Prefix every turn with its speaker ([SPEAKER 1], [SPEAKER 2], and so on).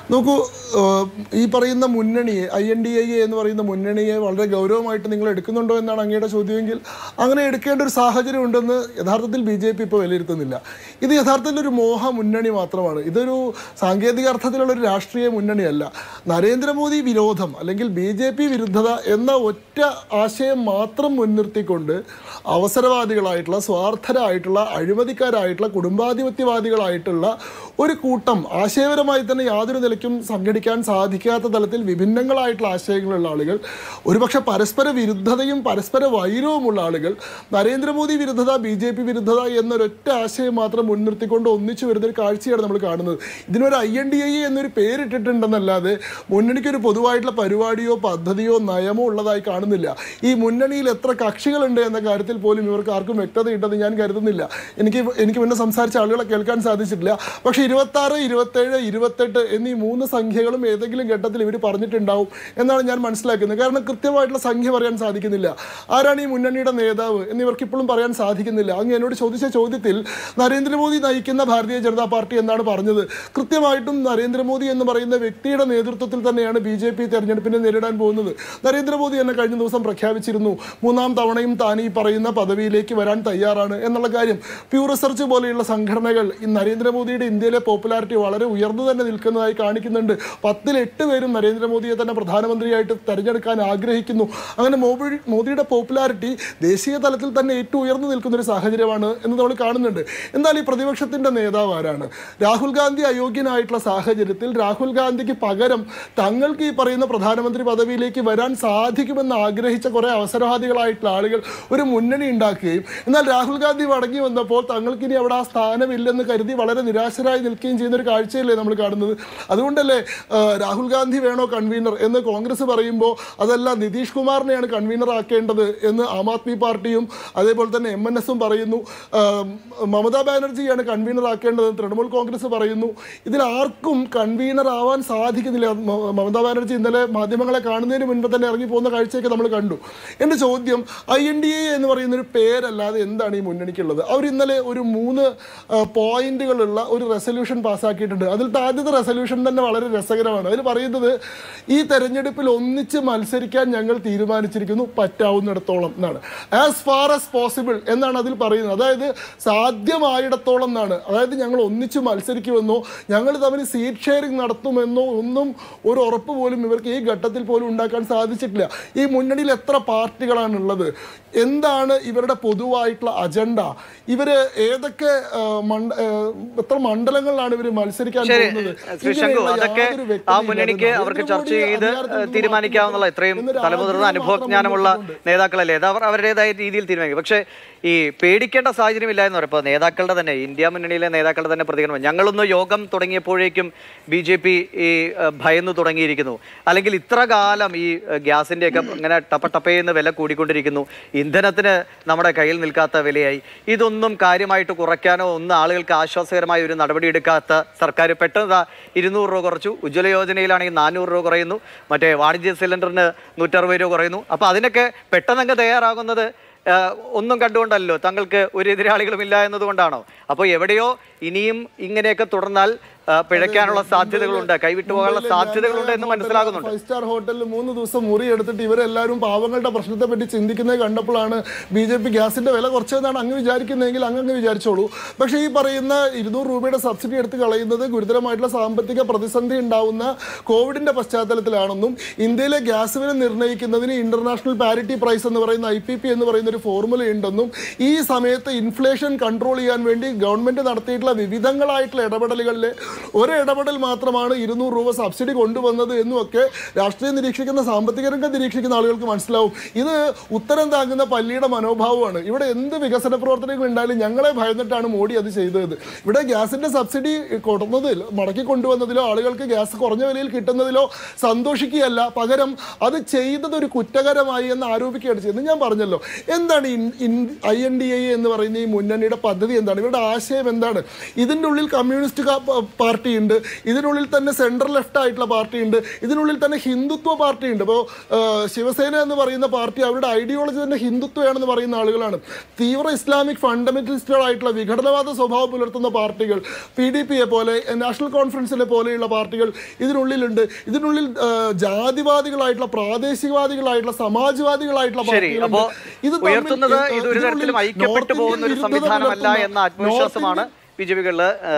[SPEAKER 1] നോക്കൂ ഏഹ്, ഈ പറയുന്ന മുന്നണിയെ ഐ എൻ ഡി ഐ എന്ന് പറയുന്ന മുന്നണിയെ വളരെ ഗൗരവമായിട്ട് നിങ്ങൾ എടുക്കുന്നുണ്ടോ എന്നാണ് അങ്ങയുടെ ചോദ്യമെങ്കിൽ അങ്ങനെ എടുക്കേണ്ട ഒരു സാഹചര്യം ഉണ്ടെന്ന് യഥാർത്ഥത്തിൽ ബി ജെ പി ഇപ്പോൾ വിലയിരുത്തുന്നില്ല ഇത് യഥാർത്ഥത്തിൽ ഒരു മോഹ മുന്നണി മാത്രമാണ് ഇതൊരു സാങ്കേതിക അർത്ഥത്തിലുള്ള ഒരു രാഷ്ട്രീയ മുന്നണിയല്ല നരേന്ദ്രമോദി വിരോധം അല്ലെങ്കിൽ ബി ജെ പി വിരുദ്ധത എന്ന ഒറ്റ ആശയം മാത്രം മുൻനിർത്തിക്കൊണ്ട് അവസരവാദികളായിട്ടുള്ള സ്വാർത്ഥരായിട്ടുള്ള അഴിമതിക്കാരായിട്ടുള്ള കുടുംബാധിപത്യവാദികളായിട്ടുള്ള ഒരു കൂട്ടം ആശയപരമായി തന്നെ യാതൊരു നിലയ്ക്കും സംഘടിക്കാൻ സാധിക്കാത്ത തലത്തിൽ വിഭിന്നങ്ങളായിട്ടുള്ള ആശയങ്ങളുള്ള ആളുകൾ ഒരുപക്ഷെ പരസ്പര വിരുദ്ധതയും പരസ്പര വൈരവുമുള്ള ആളുകൾ നരേന്ദ്രമോദി വിരുദ്ധത ബി ജെ പി വിരുദ്ധത എന്നൊരൊറ്റ ആശയം മാത്രം മുൻനിർത്തിക്കൊണ്ട് ഒന്നിച്ചു വരുന്ന ഒരു കാഴ്ചയാണ് നമ്മൾ കാണുന്നത് ഇതിനൊരു ഐ എൻ ഡി ഐ എന്നൊരു പേരിട്ടിട്ടുണ്ടെന്നല്ലാതെ മുന്നണിക്ക് ഒരു പൊതുവായിട്ടുള്ള പരിപാടിയോ പദ്ധതിയോ നയമോ ഉള്ളതായി കാണുന്നില്ല ഈ മുന്നണിയിൽ എത്ര കക്ഷികളുണ്ട് എന്ന കാര്യത്തിൽ പോലും ഇവർക്ക് ആർക്കും വ്യക്തത ഉണ്ടെന്ന് ഞാൻ കരുതുന്നില്ല എനിക്ക് എനിക്ക് മുന്നേ സംസാരിച്ച ആളുകളെ കേൾക്കാൻ സാധിച്ചിട്ടില്ല പക്ഷേ ഇരുപത്തി ആറ് ഇരുപത്തേഴ് ഇരുപത്തെട്ട് എന്നീ മൂന്ന് സംഖ്യകളും ഏതെങ്കിലും ഘട്ടത്തിൽ ഇവർ പറഞ്ഞിട്ടുണ്ടാവും എന്നാണ് ഞാൻ മനസ്സിലാക്കുന്നത് കാരണം കൃത്യമായിട്ടുള്ള സംഖ്യ പറയാൻ സാധിക്കുന്നില്ല ആരാണ് ഈ മുന്നണിയുടെ നേതാവ് എന്നിവർക്ക് ഇപ്പോഴും പറയാൻ സാധിക്കുന്നില്ല അങ്ങ് എന്നോട് ചോദിച്ച ചോദ്യത്തിൽ നരേന്ദ്രമോദി നയിക്കുന്ന ഭാരതീയ ജനതാ പാർട്ടി എന്നാണ് പറഞ്ഞത് കൃത്യമായിട്ടും നരേന്ദ്രമോദി എന്ന് പറയുന്ന വ്യക്തിയുടെ നേതൃത്വത്തിൽ തന്നെയാണ് ബി ജെ പി തെരഞ്ഞെടുപ്പിനെ നേരിടാൻ പോകുന്നത് നരേന്ദ്രമോദി എന്നെ കഴിഞ്ഞ ദിവസം പ്രഖ്യാപിച്ചിരുന്നു മൂന്നാം തവണയും താൻ ഈ പറയുന്ന പദവിയിലേക്ക് വരാൻ തയ്യാറാണ് എന്നുള്ള കാര്യം പ്യൂ റിസർച്ച് പോലെയുള്ള സംഘടനകൾ ഈ നരേന്ദ്രമോദിയുടെ ഇന്ത്യയിലെ പോപ്പുലാരിറ്റി വളരെ ഉയർന്നു തന്നെ നിൽക്കുന്നതായി കാണിക്കുന്നുണ്ട് പത്തിൽ എട്ട് പേരും നരേന്ദ്രമോദിയെ തന്നെ പ്രധാനമന്ത്രിയായിട്ട് തെരഞ്ഞെടുക്കാൻ ആഗ്രഹിക്കുന്നു അങ്ങനെ മോബി മോദിയുടെ പോപ്പുലാരിറ്റി ദേശീയ തലത്തിൽ തന്നെ ഏറ്റവും ഉയർന്നു നിൽക്കുന്ന ഒരു സാഹചര്യമാണ് എന്ന് നമ്മൾ കാണുന്നുണ്ട് എന്നാൽ ഈ പ്രതിപക്ഷത്തിന്റെ നേതാവ് ആരാണ് രാഹുൽ ഗാന്ധി അയോഗ്യനായിട്ടുള്ള സാഹചര്യത്തിൽ രാഹുൽ ഗാന്ധിക്ക് പകരം തങ്ങൾക്ക് ഈ പറയുന്ന പ്രധാനമന്ത്രി പദവിയിലേക്ക് വരാൻ സാധിക്കുമെന്ന് ആഗ്രഹിച്ച കുറെ അവസരവാദികളായിട്ടുള്ള ആളുകൾ ഒരു മുന്നണി ഉണ്ടാക്കുകയും എന്നാൽ രാഹുൽ ഗാന്ധി മടങ്ങി വന്നപ്പോൾ തങ്ങൾക്ക് ഇനി അവിടെ ആ സ്ഥാനമില്ലെന്ന് കരുതി വളരെ നിരാശരായി നിൽക്കുകയും ചെയ്യുന്ന ഒരു കാഴ്ചയല്ലേ നമ്മൾ കാണുന്നത് അതുകൊണ്ടല്ലേ ആ, രാഹുൽ ഗാന്ധി വേണോ കൺവീനർ എന്ന് കോൺഗ്രസ് പറയുമ്പോൾ അതല്ല നിതീഷ് കുമാറിനെയാണ് കൺവീനർ ആക്കേണ്ടത് എന്ന് ആം ആദ്മി പാർട്ടിയും അതേപോലെ തന്നെ എം എൻ എസും പറയുന്നു ആ, മമതാ ബാനർജിയാണ് കൺവീനർ ആക്കേണ്ടത് തൃണമൂൽ കോൺഗ്രസ് പറയുന്നു ഇതിൽ ആർക്കും കൺവീനർ ആവാൻ സാധിക്കുന്നില്ല മ- മമതാ ബാനർജി ഇന്നലെ മാധ്യമങ്ങളെ കാണുന്നതിന് മുൻപ് തന്നെ ഇറങ്ങി പോകുന്ന കാഴ്ചയൊക്കെ നമ്മൾ കണ്ടു എൻ്റെ ചോദ്യം ഐ എൻ ഡി എ എന്ന് പറയുന്ന ഒരു പേരല്ലാതെ എന്താണ് ഈ മുന്നണിക്കുള്ളത് അവർ ഇന്നലെ ഒരു മൂന്ന് ആ, പോയിന്റുകളുള്ള ഒരു റെസൊല്യൂഷൻ പാസ്സാക്കിയിട്ടുണ്ട് അതിലത്തെ ആദ്യത്തെ റെസൊല്യൂഷൻ തന്നെ വളരെ രസകരമാണ് അതിൽ പറയുന്നത് ഈ തെരഞ്ഞെടുപ്പിൽ ഒന്നിച്ച് മത്സരിക്കാൻ ഞങ്ങൾ തീരുമാനിച്ചിരിക്കുന്നു പറ്റാവുന്നിടത്തോളം എന്നാണ് ആസ് ഫാർ ആസ് പോസിബിൾ എന്നാണ് അതിൽ പറയുന്നത് അതായത് സാധ്യമായിടത്തോളം എന്നാണ് അതായത് ഞങ്ങൾ ഒന്നിച്ച് മത്സരിക്കുമെന്നോ ഞങ്ങൾ തമ്മിൽ സീറ്റ് ഷെയറിംഗ് നടത്തുമെന്നോ ഒന്നും ഒരു ഉറപ്പ് പോലും ഇവർക്ക് ഈ ഘട്ടത്തിൽ പോലും ഉണ്ടാക്കാൻ സാധിച്ചിട്ടില്ല ഈ മുന്നണിയിൽ എത്ര പാർട്ടികളാണ് ഉള്ളത് എന്താണ് ഇവരുടെ പൊതുവായിട്ടുള്ള അജണ്ട ഇവര് ഏതൊക്കെ ആ, മണ്ഡ ആ, എത്ര മണ്ഡലങ്ങളിലാണ് ഇവർ മത്സരിക്കാൻ
[SPEAKER 2] ശരി
[SPEAKER 1] പോകുന്നത്
[SPEAKER 2] ശ്രീ ശങ്കു
[SPEAKER 1] ഇങ്ങനെയുള്ള
[SPEAKER 2] അതൊക്കെ
[SPEAKER 1] യാതൊരു
[SPEAKER 2] ആ
[SPEAKER 1] വ്യക്തതയും
[SPEAKER 2] മുന്നണിക്ക്
[SPEAKER 1] ഇല്ലാതെ
[SPEAKER 2] അവർക്ക്
[SPEAKER 1] നരേന്ദ്രമോദി
[SPEAKER 2] ചർച്ച ചെയ്ത്
[SPEAKER 1] അധികാരത്തിൽ നിന്ന്
[SPEAKER 2] തീരുമാനിക്കാവുന്നുള്ള ഇത്രയും
[SPEAKER 1] എന്നൊരു
[SPEAKER 2] തലമുതിർന്ന
[SPEAKER 1] ആഗ്രഹം
[SPEAKER 2] അനുഭവജ്ഞാനമുള്ള
[SPEAKER 1] മാത്രം മുന്നോട്ട്
[SPEAKER 2] നേതാക്കളല്ലേ അത് അവർ അവരുടേതായ രീതിയിൽ തീരുമാനിക്കും പക്ഷേ ഈ പേടിക്കേണ്ട സാഹചര്യം ഇല്ല എന്ന് പറയുമ്പോൾ നേതാക്കളുടെ തന്നെ ഇന്ത്യ മുന്നണിയിലെ നേതാക്കളുടെ തന്നെ പ്രതികരണം ഞങ്ങളൊന്ന് യോഗം തുടങ്ങിയപ്പോഴേക്കും ബി ജെ പി ഈ ഏഹ്, ഭയന്നു തുടങ്ങിയിരിക്കുന്നു അല്ലെങ്കിൽ ഇത്ര കാലം ഈ ഏഹ്, ഗ്യാസിന്റെയൊക്കെ ഇങ്ങനെ ടപ്പ ടപ്പയെന്ന് വില കൂടിക്കൊണ്ടിരിക്കുന്നു ഇന്ധനത്തിന് നമ്മുടെ കയ്യിൽ നിൽക്കാത്ത വിലയായി ഇതൊന്നും കാര്യമായിട്ട് കുറയ്ക്കാനോ ഒന്നും ആളുകൾക്ക് ആശ്വാസകരമായ ഒരു നടപടി എടുക്കാത്ത സർക്കാർ പെട്ടെന്ന് ദാ ഇരുന്നൂറ് രൂപ കുറച്ചു ഉജ്ജ്വല യോജനയിലാണെങ്കിൽ നാനൂറ് രൂപ കുറയുന്നു മറ്റേ വാണിജ്യ സിലിണ്ടറിന് നൂറ്ററുപത് രൂപ കുറയുന്നു അപ്പോൾ അതിനൊക്കെ പെട്ടെന്നങ്ങ് തയ്യാറാകുന്നത് ആ, ഒന്നും കണ്ടുകൊണ്ടല്ലോ തങ്ങൾക്ക് ഒരു എതിരാളികളും ഇല്ല എന്നതുകൊണ്ടാണോ അപ്പോൾ എവിടെയോ ഇനിയും ഇങ്ങനെയൊക്കെ തുടർന്നാൽ ആ, പിഴയ്ക്കാനുള്ള സാധ്യതകളുണ്ട് കൈവിട്ടു പോകാനുള്ള
[SPEAKER 1] മുംബൈയിലെ
[SPEAKER 2] സാധ്യതകളുണ്ട് എന്ന്
[SPEAKER 1] ഹോട്ടലിൽ
[SPEAKER 2] മനസ്സിലാകുന്നുണ്ട്
[SPEAKER 1] ഫൈവ് സ്റ്റാർ ഹോട്ടലിൽ മൂന്ന് ദിവസം മുറി എടുത്തിട്ട് ഇവരെല്ലാവരും പാവങ്ങളുടെ പ്രശ്നത്തെ പറ്റി ചിന്തിക്കുന്നത് കണ്ടപ്പോഴാണ് ബി ജെ പി ഗ്യാസിന്റെ വില കുറച്ചതെന്നാണ് അങ്ങ് വിചാരിക്കുന്നതെങ്കിൽ അങ്ങ് അങ്ങ് വിചാരിച്ചോളൂ പക്ഷേ ഈ പറയുന്ന ഇരുന്നൂറ് രൂപയുടെ സബ്സിഡി എടുത്ത് കളയുന്നത് ഗുരുതരമായിട്ടുള്ള സാമ്പത്തിക പ്രതിസന്ധി ഉണ്ടാവുന്ന കോവിഡിന്റെ പശ്ചാത്തലത്തിലാണെന്നും ഇന്ത്യയിലെ ഗ്യാസ് വില നിർണ്ണയിക്കുന്നതിന് ഇന്റർനാഷണൽ പാരിറ്റി പ്രൈസ് എന്ന് പറയുന്ന ഐ പി പി എന്ന് പറയുന്ന ഒരു ഫോർമുല ഉണ്ടെന്നും ഈ സമയത്ത് ഇൻഫ്ലേഷൻ കൺട്രോൾ ചെയ്യാൻ വേണ്ടി ഗവൺമെന്റ് നടത്തിയിട്ടുള്ള വിവിധങ്ങളായിട്ടുള്ള ഇടപെടലുകളിലെ ഒരു ഇടപെടൽ മാത്രമാണ് ഇരുന്നൂറ് രൂപ സബ്സിഡി കൊണ്ടുവന്നത് എന്നുമൊക്കെ രാഷ്ട്രീയം നിരീക്ഷിക്കുന്ന സാമ്പത്തിക രംഗം നിരീക്ഷിക്കുന്ന ആളുകൾക്ക് മനസ്സിലാവും ഇത് ഉത്തരം താങ്ങുന്ന പള്ളിയുടെ മനോഭാവമാണ് ഇവിടെ എന്ത് വികസന പ്രവർത്തനങ്ങൾ ഉണ്ടായാലും ഞങ്ങളെ ഭയന്നിട്ടാണ് മോഡി അത് ചെയ്തത് ഇവിടെ ഗ്യാസിന്റെ സബ്സിഡി കൊടുന്നതിൽ മടക്കി കൊണ്ടുവന്നതിലോ ആളുകൾക്ക് ഗ്യാസ് കുറഞ്ഞ വിലയിൽ കിട്ടുന്നതിലോ സന്തോഷിക്കുകയല്ല പകരം അത് ചെയ്തത് ഒരു കുറ്റകരമായി എന്ന് ആരോപിക്കുകയാണ് ചെയ്യുന്നത് ഞാൻ പറഞ്ഞല്ലോ എന്താണ് ഐ എൻ ഡി എ എന്ന് പറയുന്ന ഈ മുന്നണിയുടെ പദ്ധതി എന്താണ് ഇവരുടെ ആശയം എന്താണ് ഇതിൻ്റെ ഉള്ളിൽ കമ്മ്യൂണിസ്റ്റ് കാ- പ- പാർട്ടി ഉണ്ട് ഇതിനുള്ളിൽ തന്നെ സെൻട്രൽ ലെഫ്റ്റ് ആയിട്ടുള്ള പാർട്ടി ഉണ്ട് ഇതിനുള്ളിൽ തന്നെ ഹിന്ദുത്വ പാർട്ടി ഉണ്ട് ഇപ്പോൾ ശിവസേന എന്ന് പറയുന്ന പാർട്ടി അവരുടെ ഐഡിയോളജി തന്നെ ഹിന്ദുത്വമാണെന്ന് പറയുന്ന ആളുകളാണ് തീവ്ര ഇസ്ലാമിക് ഫണ്ടമെന്റലിസ്റ്റുകളായിട്ടുള്ള വിഘടനവാദ സ്വഭാവം പുലർത്തുന്ന പാർട്ടികൾ പി ഡി പിയെ പോലെ നാഷണൽ കോൺഫറൻസിനെ പോലെയുള്ള പാർട്ടികൾ ഇതിനുള്ളിലുണ്ട് ഇതിനുള്ളിൽ ആ, ജാതിവാദികളായിട്ടുള്ള പ്രാദേശികവാദികളായിട്ടുള്ള സമാജ്വാദികളായിട്ടുള്ള
[SPEAKER 2] ശരി
[SPEAKER 1] പാർട്ടികളുണ്ട്.
[SPEAKER 2] അപ്പോ
[SPEAKER 1] ഇത് തമ്മിൽ,
[SPEAKER 2] ഉയർത്തുന്നത്
[SPEAKER 1] ആ,
[SPEAKER 2] ഇത് ഒരു
[SPEAKER 1] ഇതിനുള്ളിൽ
[SPEAKER 2] തരത്തിലും ഐക്യപ്പെട്ടു
[SPEAKER 1] നോർത്ത്
[SPEAKER 2] പോകുന്ന ഒരു
[SPEAKER 1] ഇന്ത്യൻ വിരുദ്ധത
[SPEAKER 2] സംവിധാനമല്ല
[SPEAKER 1] പുലർത്തുന്ന
[SPEAKER 2] എന്ന ആത്മവിശ്വാസമാണ്
[SPEAKER 1] നോർത്ത്
[SPEAKER 2] ബി ജെ പികളില്